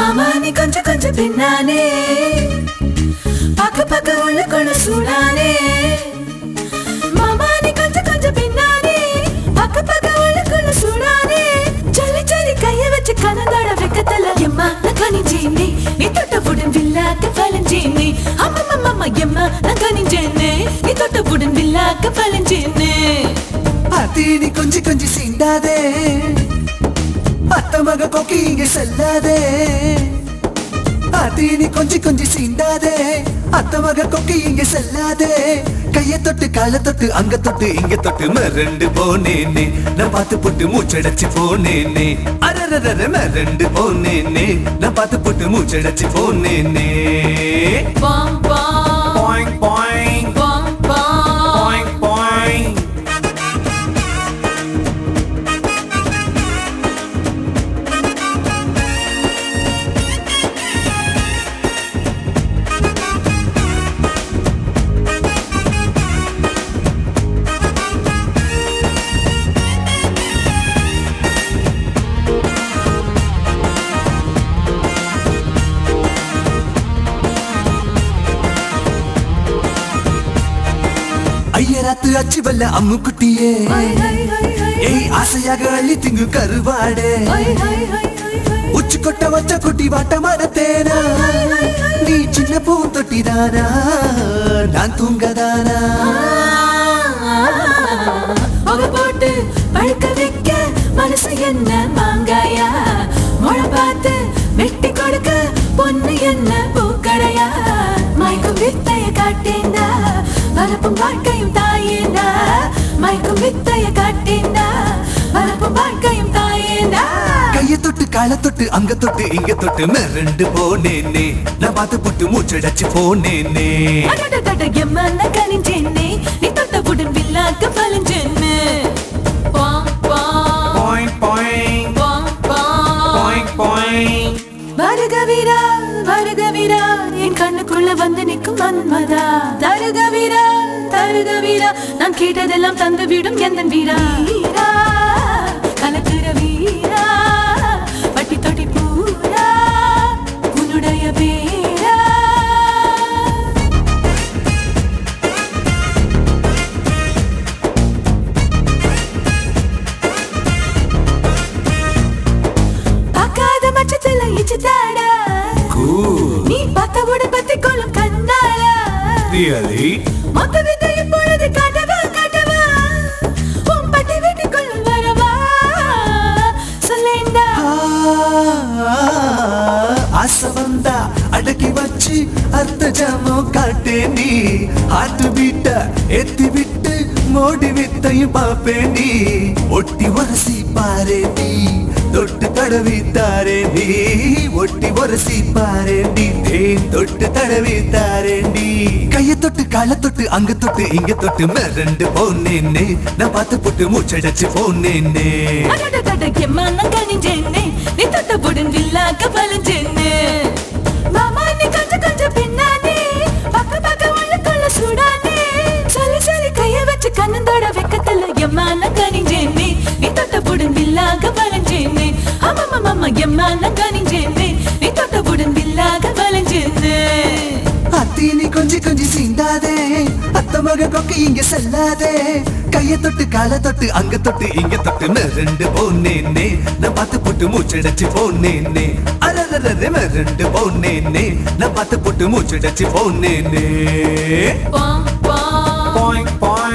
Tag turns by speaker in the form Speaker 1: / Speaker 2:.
Speaker 1: மாமா நீ கொஞ்சம் கொஞ்சம் பின்னானே பக்க பக்க உள்ளுக்குள்ள சூடானே மாமா நீ கொஞ்சம் கொஞ்சம் பின்னானே பக்க பக்க உள்ளுக்குள்ள சூடானே சலி சலி கைய வச்சு கனந்தோட வெக்கத்தல எம்மா நான் கனிஞ்சேனே நீ தொட்ட புடன் வில்லாக்க பலஞ்சேனே அம்மா அம்மா எம்மா நான் கனிஞ்சேனே நீ தொட்ட புடன் வில்லாக்க பலஞ்சேனே
Speaker 2: அத்தீனி கொஞ்சி கொஞ்சி சீண்டாதே அத்த மக கொக்கி இங்க செல்லாதே அத்தீனி கொஞ்சி கொஞ்சி சீண்டாதே அத்த மக கொக்கி இங்க செல்லாதே கைய தொட்டு கால தொட்டு அங்க தொட்டு இங்க தொட்டு மறண்டு போனேனே நான் பார்த்து போட்டு மூச்சடைச்சு போனேனே அரரர மறண்டு போனேனே நான் பார்த்து போட்டு மூச்சடைச்சு போனேனே
Speaker 1: பாம் பாம்
Speaker 2: பாயிங் பாயிங்
Speaker 1: பாம் பாம்
Speaker 2: பாயிங் பாயிங் ஐயராத்து அச்சு வல்ல அம்மு குட்டியே
Speaker 1: ஹை ஹை ஹை ஹை
Speaker 2: ஏய் ஆசையாக அள்ளி திங்கு கருவாடே
Speaker 1: ஹை ஹை ஹை ஹை ஹை
Speaker 2: உச்சி கொட்ட வச்ச குட்டி வாட்ட மரத்தேனா நீ சின்ன பூந்தொட்டிதானா நான் தூங்கதானா
Speaker 1: அவ போட்டு பழுக்க வைக்க மனசு என்ன மாங்காயா மொழ பார்த்து வெட்டி கொடுக்க பொண்ணு என்ன பூக்கடையா மயக்கும் வித்தைய காட்டேந்தா பரப்பும் வாழ்க்கையும் தாயேந்தா மயக்கும் வித்தைய காட்டேந்தா பரப்பும் வாழ்க்கையும் தாயேந்தா
Speaker 2: கைய தொட்டு கால தொட்டு அங்க தொட்டு இங்க தொட்டு மிரண்டு போனேனே நான் பார்த்து போட்டு மூச்சடைச்சு போனேனே
Speaker 1: அடடடட எம்மன கனிஞ்சேனே நீ தொட்டவுடன் வில்லாக்க பலஞ்சேன்னு பாம் பாம்
Speaker 2: பாயிங் பாயிங்
Speaker 1: பாம் பாம்
Speaker 2: பாயிங் பாயிங்
Speaker 1: வருக வீரா வருக வீரா என் கண்ணுக்குள்ள வந்து நிற்கும் மன்மதா தருக வீரா தருக வீரா நான் கேட்டதெல்லாம் தந்து விடும் எந்த வீரா வீரா கலக்குற வீரா பட்டி தொட்டி பூரா உன்னுடைய பேரா பார்க்காத பட்சத்துல இச்சுதாடா
Speaker 2: Cool.
Speaker 1: நீ பார்த்தவுட பத்தி கொள்ளும் கண்ணாடா
Speaker 2: Really?
Speaker 1: மொத்த விதை இப்பொழுது காட்டவா காட்டவா உன் பட்டி வீட்டுக்குள் வரவா சொல்லேண்டா
Speaker 2: ஆசை வந்தா அடக்கி வச்சு அர்த்த ஜாமம் காட்டே நீ ஆட்டு வீட்ட எத்தி விட்டு மோடி வித்தையும் பாப்பே நீ ஒட்டி உரசி பாரே நீ தொட்டு தடவி தாரே நீ ஒட்டி உரசி பாரே நீ தேன் தொட்டு தடவி தாரே நீ கைய தொட்டு கால தொட்டு அங்க தொட்டு இங்க தொட்டு மிரண்டு போனேனே நான் பார்த்து போட்டு மூச்சடைச்சு போனேனே
Speaker 1: அடடடட எம்மான கனிஞ்சேனே நீ தொட்டவுடன் வில்லாக்க பலஞ்சேனே மாமா நீ கொஞ்சம் கொஞ்சம் பின்னானே பக்க பக்க உள்ளுக்குள்ள சூடானே சலி சலி கைய வச்சு கண்ணந்தோட வெக்கத்துல எம்மான கனிஞ்சேனே நீ தொட்டவுடன் வில்லாக பலஞ்சேனே ஆமா மாமா எம்மான கனிஞ்சேனே நீ தொட்டவுடன் வில்லாக பலஞ்சேனே
Speaker 2: அத்தீனி கொஞ்சி கொஞ்சி சீண்டாதே அத்த மக கொக்கு இங்க செல்லாதே கைய தொட்டு கால தொட்டு அங்க தொட்டு இங்க தொட்டு மிரண்டு போனேனே நான் பார்த்து போட்டு மூச்சடைச்சு போனேனே அரரரே மிரண்டு போனேனே நான் பார்த்து போட்டு மூச்சடைச்சு போனேனே
Speaker 1: பாம் பாம்
Speaker 2: பாயிங் பாயிங்